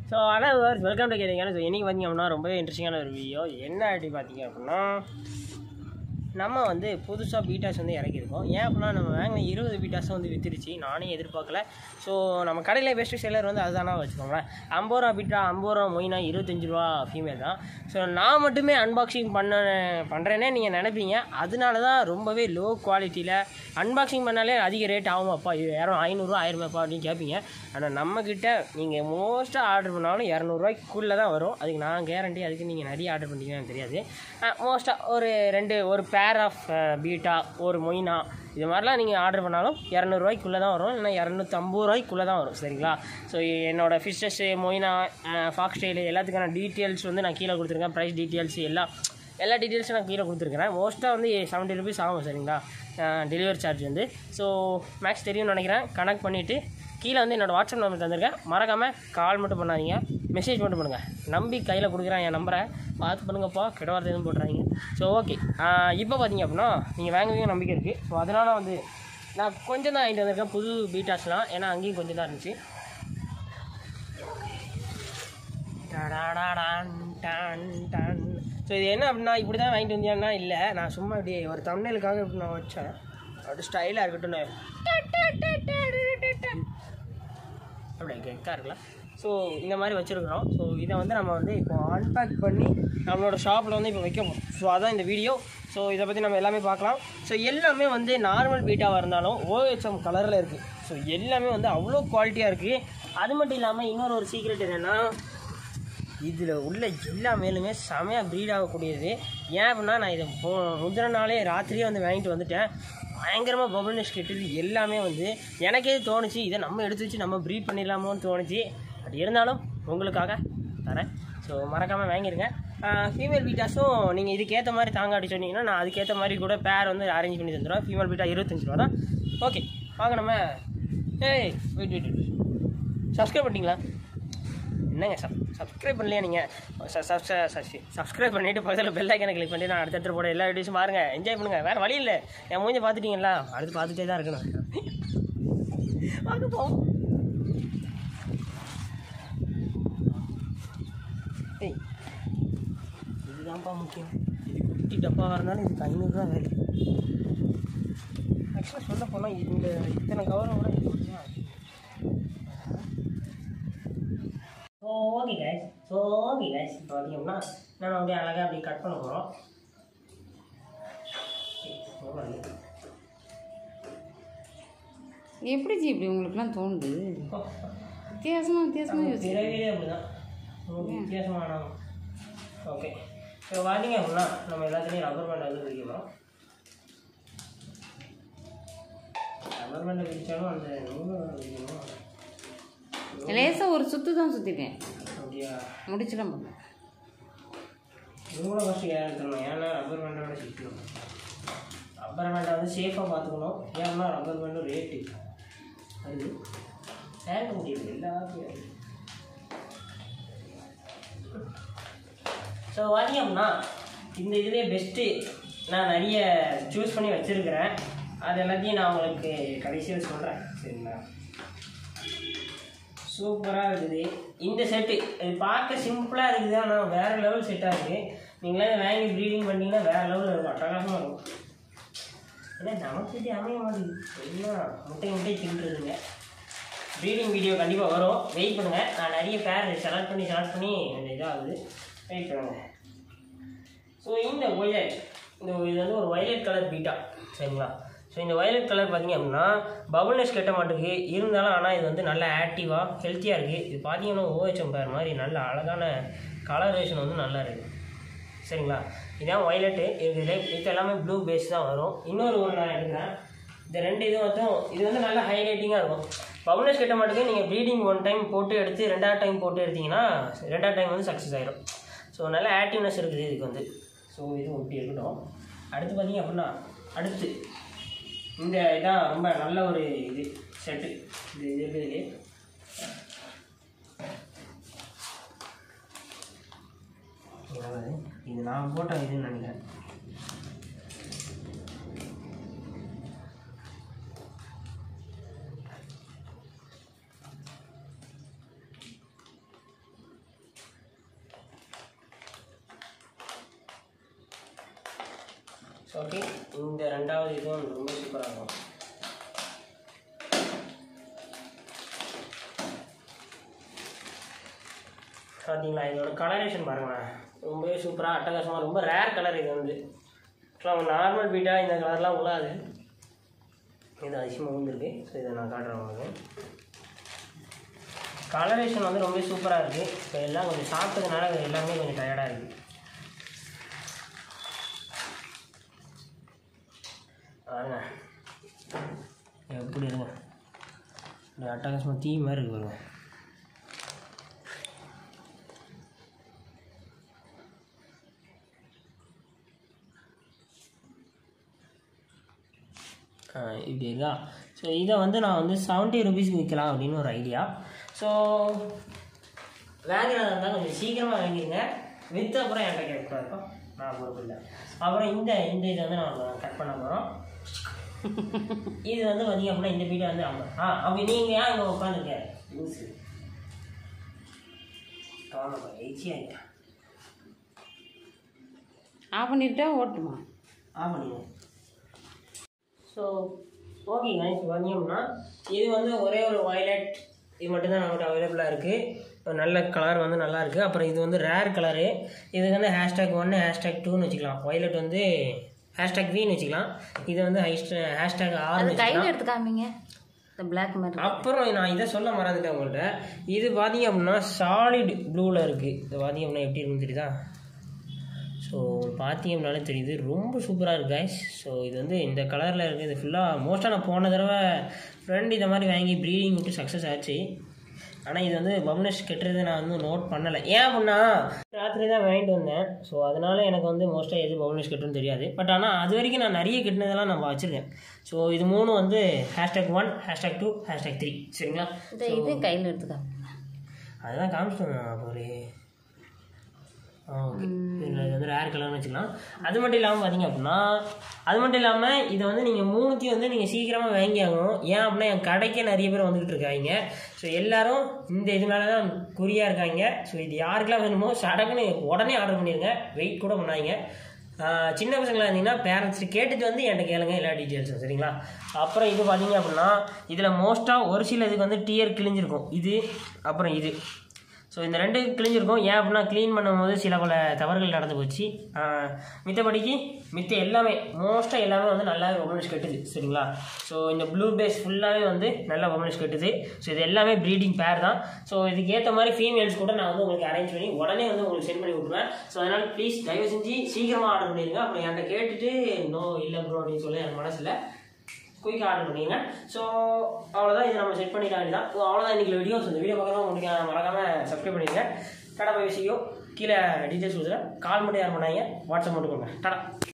so ஆனால் welcome to கேட்டீங்க so இன்றைக்கி பார்த்தீங்க அப்படின்னா ரொம்பவே இன்ட்ரெஸ்டிங்கான ஒரு வீடியோ என்ன அப்படி பார்த்தீங்க அப்படின்னா நம்ம வந்து புதுசாக பீட்டாஸ் வந்து இறக்கியிருக்கோம் ஏன் அப்படின்னா நம்ம வாங்கின இருபது பீட்டாஸை வந்து வித்துருச்சு நானே எதிர்பார்க்கல ஸோ நம்ம கடையில் பெஸ்ட் செல்லர் வந்து அதுதானா வச்சுக்கோங்களேன் ஐம்பது ரூபா பீட்டா ஐம்பது ரூபா மொயினா இருபத்தஞ்சு ரூபா ஃபீமேல் தான் ஸோ நான் மட்டுமே அன்பாக்சிங் பண்ண பண்ணுறேன்னே நீங்கள் நினைப்பீங்க அதனால தான் ரொம்பவே லோ குவாலிட்டியில் அன்பாக்சிங் பண்ணாலே அதிக ரேட் ஆகுமாப்பா யாரும் ஐநூறுரூவா ஆயிரமாப்பா அப்படின்னு கேட்பீங்க ஆனால் நம்மக்கிட்ட நீங்கள் மோஸ்ட்டாக ஆர்டர் பண்ணாலும் இரநூறுவாய்க்குள்ளே தான் வரும் அதுக்கு நான் கேரண்டி அதுக்கு நீங்கள் நிறைய ஆர்டர் பண்ணிட்டீங்கன்னு தெரியாது மோஸ்ட்டாக ஒரு ரெண்டு ஒரு பேர் ஆஃப் பீட்டா ஒரு மொயினா இது மாதிரிலாம் நீங்கள் ஆர்டர் பண்ணாலும் இரநூறுவாய்க்குள்ளே தான் வரும் இல்லைனா இரநூத்தம்பது ரூபாய்க்குள்ளே தான் வரும் சரிங்களா ஸோ என்னோடய ஃபிஷ்ஷஸ்ஸு மொயினா ஃபாக்ஸ் ஸ்டைலு எல்லாத்துக்கான டீட்டெயில்ஸ் வந்து நான் கீழே கொடுத்துருக்கேன் ப்ரைஸ் டீட்டெயில்ஸ் எல்லாம் எல்லா டீட்டெயில்ஸும் நான் கீழே கொடுத்துருக்கிறேன் மோஸ்ட்டாக வந்து செவன்ட்டி ருபீஸ் ஆகும் சரிங்களா டெலிவரி சார்ஜ் வந்து ஸோ மேக்ஸ் தெரியும்னு நினைக்கிறேன் கனெக்ட் பண்ணிவிட்டு கீழே வந்து என்னோடய வாட்ஸ்அப் நம்பர் தந்திருக்கேன் மறக்காமல் கால் மட்டும் பண்ணாதீங்க மெசேஜ் மட்டும் பண்ணுங்கள் நம்பி கையில் கொடுக்குறேன் என் நம்பரை பார்த்து பண்ணுங்கப்பா கெட்ட வார்த்தை எதுவும் போட்டுறாங்க ஸோ ஓகே இப்போ பார்த்தீங்க அப்படின்னா நீங்கள் வாங்குவீங்க நம்பிக்கை இருக்குது ஸோ அதனால் வந்து நான் கொஞ்சம் தான் வாங்கிட்டு வந்திருக்கேன் புது பீட்டாஸ்லாம் ஏன்னா அங்கேயும் கொஞ்சம் தான் இருந்துச்சு டடாடாடான் டான் டான் ஸோ இது என்ன அப்படின்னா இப்படி தான் வாங்கிட்டு வந்தியான்னா இல்லை நான் சும்மா இப்படி ஒரு தமிழுக்காக இப்படி நான் வச்சேன் அப்படி ஸ்டைலாக இருக்கட்டும்னு அப்படி கெக்கா இருக்கலாம் ஸோ இந்த மாதிரி வச்சுருக்குறோம் ஸோ இதை வந்து நம்ம வந்து இப்போ அன்பேக் பண்ணி நம்மளோட ஷாப்பில் வந்து இப்போ வைக்க போகிறோம் ஸோ அதான் இந்த வீடியோ ஸோ இதை பற்றி நம்ம எல்லாமே பார்க்கலாம் ஸோ எல்லாமே வந்து நார்மல் பீட்டாவாக இருந்தாலும் ஓஹெச்எம் கலரில் இருக்குது ஸோ எல்லாமே வந்து அவ்வளோ குவாலிட்டியாக இருக்குது அது மட்டும் இல்லாமல் இன்னொரு ஒரு சீக்ரெட் என்னென்னா இதில் உள்ள எல்லா மேலுமே செமையாக ப்ரீட் ஆகக்கூடியது ஏன் அப்படின்னா நான் இதை போ முந்தின நாளே ராத்திரியே வந்து வாங்கிட்டு வந்துட்டேன் பயங்கரமாக பபுள்னஸ் கெட்டது எல்லாமே வந்து எனக்கே தோணுச்சு இதை நம்ம எடுத்து வச்சு நம்ம ப்ரீட் பண்ணிடலாமோன்னு தோணுச்சு பட் இருந்தாலும் உங்களுக்காக தரேன் ஸோ மறக்காமல் வாங்கிடுங்க ஃபீமேல் பீட்டாஸும் நீங்கள் இதுக்கேற்ற மாதிரி தாங்காட்டி சொன்னீங்கன்னா நான் அதுக்கேற்ற மாதிரி கூட பேர் வந்து அரேஞ்ச் பண்ணி தந்துடுவேன் ஃபீமேல் பீட்டா இருபத்தஞ்சி ரூபா தான் ஓகே வாங்க நம்ம ஏய் வெயிட் வெயிட் வெயிட் சப்ஸ்கிரைப் பண்ணிட்டீங்களா என்னங்க சப் சப்ஸ்கிரைப் பண்ணலையா நீங்கள் சப்ஸ்கிரைப் பண்ணிவிட்டு பக்கத்தில் பெல் ஐக்கனை கிளிக் பண்ணி நான் அடுத்தடுத்து போட எல்லா வீடியோஸும் பாருங்க என்ஜாய் பண்ணுங்கள் வேறு வழி இல்லை என் மூஞ்ச பார்த்துட்டீங்களா அடுத்து பார்த்துட்டே தான் இருக்கணும் வாங்க போவோம் ஏய் இதுதான்ப்பா முக்கியம் இது குட்டி டப்பாவாக இருந்தாலும் இதுக்கு ஐநூறுரூவா வேலை ஆக்சுவலாக சொல்ல போனால் இந்த இத்தனை கவரை கூட இது மட்டும் தான் so okay guys so okay guys இப்போ பார்த்தீங்கன்னா நம்ம அப்படியே அழகாக அப்படியே கட் பண்ண போகிறோம் எப்படி ஜி இப்படி உங்களுக்குலாம் தோணுது வித்தியாசமாக வித்தியாசமாக யோசி பிறவிலே அப்படிதான் ரொம்ப வித்தியாசமான ஓகே இப்போ பார்த்தீங்க அப்படின்னா நம்ம எல்லாத்துலேயும் ரப்பர் பேண்டை வந்து பிடிக்கணும் ரப்பர் பேண்டை பிடிச்சாலும் அந்த நூலை பிடிக்கணும் லேசாக ஒரு சுற்று தான் சுற்றிருக்கேன் அப்படியா முடிச்சிட முடியல நூலை ஃபஸ்ட்டு ஏற்றணும் ஏன்னா ரப்பர் பேண்டோட சுற்றணும் ரப்பர் பேண்டை வந்து சேஃபாக பார்த்துக்கணும் ஏன்னா ரப்பர் பேண்டும் ரேட்டு அது ஏற்க முடியாது எல்லாத்தையும் ஸோ பார்த்தீங்க அப்படின்னா இந்த இதுலேயே பெஸ்ட்டு நான் நிறைய சூஸ் பண்ணி வச்சுருக்கிறேன் அது எல்லாத்தையும் நான் உங்களுக்கு கடைசியில் சொல்கிறேன் சரிங்களா சூப்பராக இருக்குது இந்த செட்டு இது பார்க்க சிம்பிளாக இருக்குது ஆனால் வேறு லெவல் செட்டாக இருக்குது நீங்களே இதை வாங்கி ப்ரீடிங் பண்ணிங்கன்னா வேறு லெவலில் இருக்கும் அட்டகாசமாக இருக்கும் ஏன்னா நமக்கு இது அமைய மாட்டேங்குது எல்லாம் முட்டை முட்டை தின்றுதுங்க ப்ரீடிங் வீடியோ கண்டிப்பாக வரும் வெயிட் பண்ணுங்கள் நான் நிறைய பேர் செலக்ட் பண்ணி செலக்ட் பண்ணி கொஞ்சம் இதாகுது வெயிட் பண்ணுங்கள் ஸோ இந்த ஒயலட் இந்த இது வந்து ஒரு வயலட் கலர் பீட்டா சரிங்களா ஸோ இந்த வயலட் கலர் பார்த்தீங்க அப்படின்னா பபுள்னஸ் கெட்ட மாட்டுக்கு இருந்தாலும் ஆனால் இது வந்து நல்ல ஆக்டிவாக ஹெல்த்தியாக இருக்குது இது பார்த்தீங்கன்னா ஓஹெச்எம் பேர் மாதிரி நல்ல அழகான கலரேஷன் வந்து நல்லா இருக்குது சரிங்களா இதான் வயலட்டு இருக்குது இது எல்லாமே ப்ளூ பேஸ் தான் வரும் இன்னொரு ஒரு நான் எடுக்கிறேன் இந்த ரெண்டு இது மட்டும் இது வந்து நல்ல ஹைலைட்டிங்காக இருக்கும் பவுனஸ் கட்ட மாட்டுக்கு நீங்கள் ப்ரீடிங் ஒன் டைம் போட்டு எடுத்து ரெண்டாவது டைம் போட்டு எடுத்தீங்கன்னா ரெண்டாவது டைம் வந்து சக்ஸஸ் ஆயிடும் ஸோ நல்ல ஆக்டிவ்னஸ் இருக்குது இதுக்கு வந்து ஸோ இது இப்படி இருக்கட்டும் அடுத்து பார்த்தீங்க அப்படின்னா அடுத்து இந்த இதான் ரொம்ப நல்ல ஒரு இது செட்டு இது இது இருக்குதுலே அதாவது இது நான் போட்ட இதுன்னு நினைக்கிறேன் ஓகே இந்த ரெண்டாவது இதுவும் ரொம்ப சூப்பராக இருக்கும் பார்த்தீங்களா இதோட கலரேஷன் பாருங்களேன் ரொம்பவே சூப்பராக அட்டகாசமாக ரொம்ப ரேர் கலர் இது வந்து ஆக்சுவலாக நார்மல் பீட்டாக இந்த கலர்லாம் உள்ளாது இது அதிகமாக வந்துருக்கு ஸோ இதை நான் காட்டுறேன் உங்களுக்கு கலரேஷன் வந்து ரொம்ப சூப்பராக இருக்குது இப்போ எல்லாம் கொஞ்சம் சாப்பிட்டதுனால அது எல்லாமே கொஞ்சம் டயர்டாக இருக்குது பாருங்க எப்படி இருங்க இந்த அட்டகாசமாக தீ மாதிரி இருக்கு பாருங்க ஆ, இப்படி இருக்கா ஸோ இதை வந்து நான் வந்து செவன்ட்டி ருபீஸ்க்கு விற்கலாம் அப்படின்னு ஒரு ஐடியா ஸோ வாங்குறதா இருந்தால் கொஞ்சம் சீக்கிரமாக வாங்கிடுங்க விற்று அப்புறம் என்கிட்ட கேட்கக்கூடாது நான் பொறுப்பு இல்லை அப்புறம் இந்த இந்த இதை வந்து நான் கட் பண்ண போகிறோம் இது வந்து பார்த்தீங்க அப்படின்னா இந்த வீடியோ வந்து ஐம்பது ஆ அப்படி நீங்கள் ஏன் இங்கே உட்காந்துருக்க லூஸு ஆமாப்பா எயிச்சி ஆகிட்டேன் ஆஃப் பண்ணிட்டா ஓட்டுமா ஆஃப் பண்ணிடுங்க ஸோ ஓகேங்க இப்போ பார்த்தீங்கன்னா இது வந்து ஒரே ஒரு வயலட் இது மட்டும்தான் நம்மகிட்ட அவைலபிளாக இருக்குது நல்ல கலர் வந்து நல்லா இருக்குது அப்புறம் இது வந்து ரேர் கலரு இதுக்கு வந்து ஹேஷ்டேக் ஒன்று ஹேஷ்டேக் டூன்னு வச்சுக்கலாம் வயலட் வந்து ஹேஷ்டேக் வின்னு வச்சுக்கலாம் இது வந்து ஹேஷ்டேக் ஆர்னு அது வச்சுக்கலாம் கையில் எடுத்து காமிங்க இந்த பிளாக் மாதிரி அப்புறம் நான் இதை சொல்ல மறந்துட்டேன் உங்கள்கிட்ட இது பார்த்தீங்க அப்படின்னா சாலிட் ப்ளூவில் இருக்குது இது பார்த்தீங்க அப்படின்னா எப்படி இருக்குன்னு தெரியுதா ஸோ பார்த்தீங்க அப்படின்னாலே தெரியுது ரொம்ப சூப்பராக இருக்குது கைஸ் ஸோ இது வந்து இந்த கலரில் இருக்குது இது ஃபுல்லாக மோஸ்ட்டாக நான் போன தடவை ஃப்ரெண்ட் இந்த மாதிரி வாங்கி ப்ரீடிங் விட்டு சக்ஸஸ் ஆச்சு ஆனால் இது வந்து பப்னஸ் கெட்டுறது நான் வந்து நோட் பண்ணலை ஏன் அப்படின்னா ராத்திரி தான் வாங்கிட்டு வந்தேன் ஸோ அதனால் எனக்கு வந்து மோஸ்ட்டாக எது பப்னஸ் கெட்டுன்னு தெரியாது பட் ஆனால் அது வரைக்கும் நான் நிறைய கெட்டினதெல்லாம் நான் வச்சுருக்கேன் ஸோ இது மூணும் வந்து hashtag one hashtag two hashtag three சரிங்களா இந்த இது கையில் எடுத்து காமிங்க அதுதான் காமிச்சிட்டோம் போலே ஓகே இதில் இது வந்து ரேர் கலர்னு வச்சுக்கலாம் அது மட்டும் இல்லாமல் பார்த்தீங்க அப்படின்னா அது மட்டும் இல்லாமல் இதை வந்து நீங்கள் மூணுத்தையும் வந்து நீங்கள் சீக்கிரமாக வாங்கி ஆகணும் ஏன் அப்படின்னா என் கடைக்கே நிறைய பேர் வந்துக்கிட்டு இருக்காங்க ஸோ எல்லாரும் இந்த இது மேலே தான் குறியாக இருக்காங்க ஸோ இது யாருக்கெல்லாம் வேணுமோ சடக்குன்னு உடனே ஆர்டர் பண்ணிடுங்க வெயிட் கூட பண்ணாதீங்க ஆஹ் சின்ன பசங்களாக இருந்தீங்கன்னா பேரண்ட்ஸ் கேட்டுட்டு வந்து என்கிட்ட கேளுங்க எல்லா டீட்டெயில்ஸும் சரிங்களா அப்புறம் இது பார்த்தீங்க அப்படின்னா இதில் மோஸ்ட்டாக ஒரு சில இதுக்கு வந்து டியர் கிழிஞ்சிருக்கும் இது அப்புறம் இது ஸோ இந்த ரெண்டு கிழிஞ்சிருக்கும் ஏன் அப்படின்னா க்ளீன் பண்ணும்போது சில பல தவறுகள் நடந்து போச்சு ஆஹ் மித்தபடிக்கு மித்த எல்லாமே மோஸ்ட்டாக எல்லாமே வந்து நல்லாவே ஒமனிஷ் கட்டுது சரிங்களா ஸோ இந்த ப்ளூ பேஸ் ஃபுல்லாகவே வந்து நல்லா ஒமனிஷ் கட்டுது ஸோ இது எல்லாமே ப்ரீடிங் பேர் தான் ஸோ இதுக்கு ஏற்ற மாதிரி ஃபீமேல்ஸ் கூட நான் வந்து உங்களுக்கு அரேஞ்ச் பண்ணி உடனே வந்து உங்களுக்கு சென்ட் பண்ணி விட்ருவேன் ஸோ அதனால் ப்ளீஸ் தயவு செஞ்சு சீக்கிரமாக ஆர்டர் பண்ணிடுங்க அப்புறம் என்கிட்ட கேட்டுட்டு நோ இல்லை ப்ரோ அப்படின்னு சொல்லி எனக்கு மனசில் குயிக்காக ஆர்டர் பண்ணிங்க ஸோ அவ்வளோதான் இதை நம்ம செட் பண்ணிட வேண்டியதான் ஸோ அவ்வளோதான் இன்றைக்கி வீடியோ ஸோ இந்த வீடியோ பார்க்கலாம் உங்களுக்கு மறக்காமல் சப்ஸ்கிரைப் பண்ணிடுங்க டாடா பை விஷயம் கீழே டீட்டெயில்ஸ் கொடுத்துறேன் கால் மட்டும் யார் பண்ணாங்க வாட்ஸ்அப் மட்டும் கொடுங்க டாடா